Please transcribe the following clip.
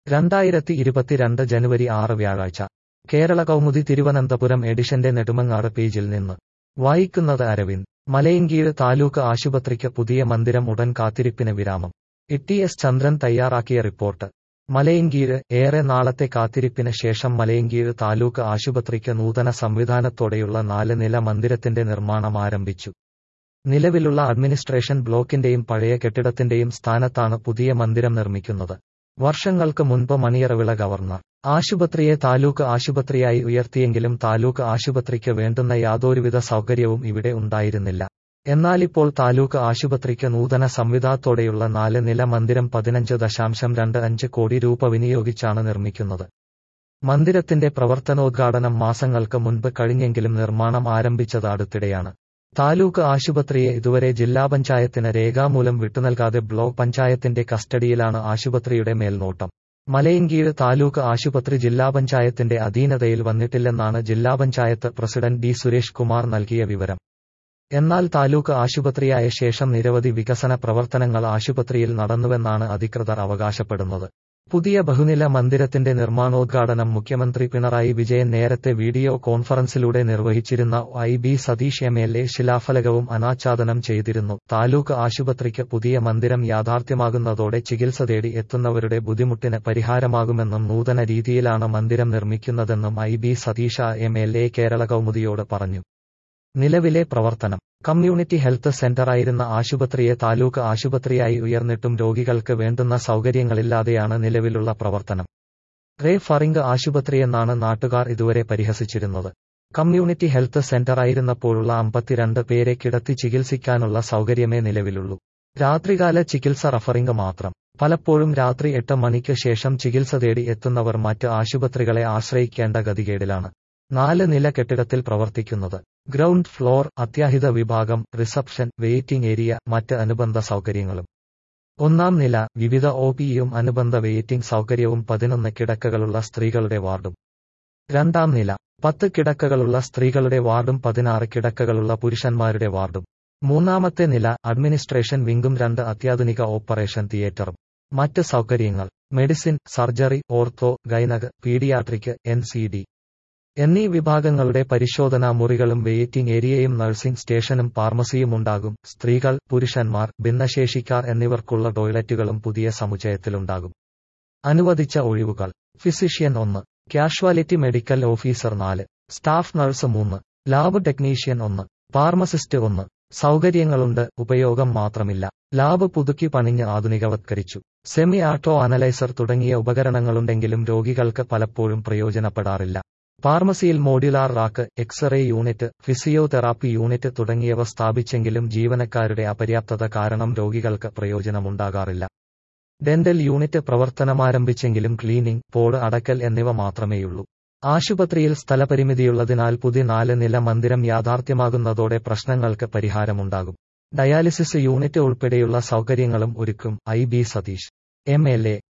രണ്ടായിരത്തി ഇരുപത്തിരണ്ട് ജനുവരി ആറ് വ്യാഴാഴ്ച കേരള കൗമുദി തിരുവനന്തപുരം എഡിഷന്റെ നെടുമങ്ങാട് പേജിൽ നിന്ന് വായിക്കുന്നത് അരവിന്ദ് മലയങ്കീഴ് താലൂക്ക് ആശുപത്രിക്ക് പുതിയ മന്ദിരം ഉടൻ കാത്തിരിപ്പിന് വിരാമം ഇ എസ് ചന്ദ്രൻ തയ്യാറാക്കിയ റിപ്പോർട്ട് മലയങ്കീഴ് ഏറെ നാളത്തെ കാത്തിരിപ്പിന് ശേഷം മലയങ്കീഴ് താലൂക്ക് ആശുപത്രിക്ക് നൂതന സംവിധാനത്തോടെയുള്ള നാല് നില മന്ദിരത്തിന്റെ നിർമ്മാണം ആരംഭിച്ചു നിലവിലുള്ള അഡ്മിനിസ്ട്രേഷൻ ബ്ലോക്കിന്റെയും പഴയ കെട്ടിടത്തിന്റെയും സ്ഥാനത്താണ് പുതിയ മന്ദിരം നിർമ്മിക്കുന്നത് വർഷങ്ങൾക്ക് മുൻപ് മണിയറവിള ഗവർണർ ആശുപത്രിയെ താലൂക്ക് ആശുപത്രിയായി ഉയർത്തിയെങ്കിലും താലൂക്ക് ആശുപത്രിക്ക് വേണ്ടുന്ന യാതൊരുവിധ സൗകര്യവും ഇവിടെ ഉണ്ടായിരുന്നില്ല എന്നാലിപ്പോൾ താലൂക്ക് ആശുപത്രിക്ക് നൂതന സംവിധാനത്തോടെയുള്ള നാല് നില മന്ദിരം പതിനഞ്ച് ദശാംശം രണ്ട് അഞ്ച് കോടി രൂപ വിനിയോഗിച്ചാണ് നിർമ്മിക്കുന്നത് മന്ദിരത്തിന്റെ പ്രവർത്തനോദ്ഘാടനം മാസങ്ങൾക്ക് മുൻപ് കഴിഞ്ഞെങ്കിലും നിർമ്മാണം ആരംഭിച്ചത് അടുത്തിടെയാണ് താലൂക്ക് ആശുപത്രിയെ ഇതുവരെ ജില്ലാ പഞ്ചായത്തിന് രേഖാമൂലം വിട്ടുനൽകാതെ ബ്ലോക്ക് പഞ്ചായത്തിന്റെ കസ്റ്റഡിയിലാണ് ആശുപത്രിയുടെ മേൽനോട്ടം മലയങ്കീഴ് താലൂക്ക് ആശുപത്രി ജില്ലാ പഞ്ചായത്തിന്റെ അധീനതയിൽ വന്നിട്ടില്ലെന്നാണ് ജില്ലാ പഞ്ചായത്ത് പ്രസിഡന്റ് ഡി സുരേഷ് കുമാർ നൽകിയ വിവരം എന്നാൽ താലൂക്ക് ആശുപത്രിയായ ശേഷം നിരവധി വികസന പ്രവർത്തനങ്ങൾ ആശുപത്രിയിൽ നടന്നുവെന്നാണ് അധികൃതർ അവകാശപ്പെടുന്നത് പുതിയ ബഹുനില മന്ദിരത്തിന്റെ നിർമ്മാണോദ്ഘാടനം മുഖ്യമന്ത്രി പിണറായി വിജയൻ നേരത്തെ വീഡിയോ കോൺഫറൻസിലൂടെ നിർവഹിച്ചിരുന്ന I B Satheesh M L A ശിലാഫലകവും അനാച്ഛാദനം ചെയ്തിരുന്നു താലൂക്ക് ആശുപത്രിക്ക് പുതിയ മന്ദിരം യാഥാർത്ഥ്യമാകുന്നതോടെ ചികിത്സ തേടി എത്തുന്നവരുടെ ബുദ്ധിമുട്ടിന് പരിഹാരമാകുമെന്നും നൂതന രീതിയിലാണ് മന്ദിരം നിർമ്മിക്കുന്നതെന്നും I B Satheesh M L A Kerala കൗമുദിയോട് പറഞ്ഞു നിലവിലെ പ്രവർത്തനം കമ്മ്യൂണിറ്റി ഹെൽത്ത് സെന്ററായിരുന്ന ആശുപത്രിയെ താലൂക്ക് ആശുപത്രിയായി ഉയർന്നിട്ടും രോഗികൾക്ക് വേണ്ടുന്ന സൗകര്യങ്ങളില്ലാതെയാണ് നിലവിലുള്ള പ്രവർത്തനം റേ ഫറിംഗ് ആശുപത്രിയെന്നാണ് നാട്ടുകാർ ഇതുവരെ പരിഹസിച്ചിരുന്നത് കമ്മ്യൂണിറ്റി ഹെൽത്ത് സെന്ററായിരുന്നപ്പോഴുള്ള അമ്പത്തിരണ്ട് പേരെ കിടത്തി ചികിത്സിക്കാനുള്ള സൗകര്യമേ നിലവിലുള്ളൂ രാത്രികാല ചികിത്സ റഫറിംഗ് മാത്രം പലപ്പോഴും രാത്രി എട്ട് മണിക്ക് ശേഷം ചികിത്സ തേടി എത്തുന്നവർ മറ്റ് ആശുപത്രികളെ ആശ്രയിക്കേണ്ട ഗതികേടിലാണ് നാല് നില കെട്ടിടത്തിൽ പ്രവർത്തിക്കുന്നത് ഗ്രൗണ്ട് ഫ്ലോർ അത്യാഹിത വിഭാഗം റിസപ്ഷൻ വെയിറ്റിംഗ് ഏരിയ മറ്റ് അനുബന്ധ സൗകര്യങ്ങളും ഒന്നാം നില വിവിധ ഒ പിയും അനുബന്ധ വെയിറ്റിംഗ് സൗകര്യവും പതിനൊന്ന് കിടക്കകളുള്ള സ്ത്രീകളുടെ വാർഡും രണ്ടാം നില പത്ത് കിടക്കകളുള്ള സ്ത്രീകളുടെ വാർഡും പതിനാറ് കിടക്കകളുള്ള പുരുഷന്മാരുടെ വാർഡും മൂന്നാമത്തെ നില അഡ്മിനിസ്ട്രേഷൻ വിംഗും രണ്ട് അത്യാധുനിക ഓപ്പറേഷൻ തിയേറ്ററും മറ്റ് സൗകര്യങ്ങൾ medicine surgery ortho gynaec paediatric N C D എന്നീ വിഭാഗങ്ങളുടെ പരിശോധനാ മുറികളും വെയിറ്റിംഗ് ഏരിയയും നഴ്സിംഗ് സ്റ്റേഷനും ഫാർമസിയും ഉണ്ടാകും സ്ത്രീകൾ പുരുഷന്മാർ ഭിന്നശേഷിക്കാർ എന്നിവർക്കുള്ള ടോയ്ലറ്റുകളും പുതിയ സമുച്ചയത്തിലുണ്ടാകും അനുവദിച്ച ഒഴിവുകൾ ഫിസിഷ്യൻ ഒന്ന് കാഷ്വാലിറ്റി മെഡിക്കൽ ഓഫീസർ നാല് സ്റ്റാഫ് നഴ്സ് മൂന്ന് ലാബ് ടെക്നീഷ്യൻ ഒന്ന് ഫാർമസിസ്റ്റ് ഒന്ന് സൗകര്യങ്ങളുണ്ട് ഉപയോഗം മാത്രമില്ല ലാബ് പുതുക്കി പണിഞ്ഞ് ആധുനികവത്കരിച്ചു സെമി ആട്ടോ അനലൈസർ തുടങ്ങിയ ഉപകരണങ്ങളുണ്ടെങ്കിലും രോഗികൾക്ക് പലപ്പോഴും പ്രയോജനപ്പെടാറില്ല ഫാർമസിയിൽ modular rack X ray unit physiotherapy unit തുടങ്ങിയവ സ്ഥാപിച്ചെങ്കിലും ജീവനക്കാരുടെ അപര്യാപ്തത കാരണം രോഗികൾക്ക് പ്രയോജനമുണ്ടാകാറില്ല ഡെന്റൽ യൂണിറ്റ് പ്രവർത്തനമാരംഭിച്ചെങ്കിലും ക്ലീനിംഗ് പോഡ് അടക്കൽ എന്നിവ മാത്രമേയുള്ളൂ ആശുപത്രിയിൽ സ്ഥലപരിമിതിയുള്ളതിനാൽ പുതിയ നാല് നില മന്ദിരം യാഥാർത്ഥ്യമാകുന്നതോടെ പ്രശ്നങ്ങൾക്ക് പരിഹാരമുണ്ടാകും ഡയാലിസിസ് യൂണിറ്റ് ഉൾപ്പെടെയുള്ള സൗകര്യങ്ങളും ഒരുക്കും I B Satheesh M L A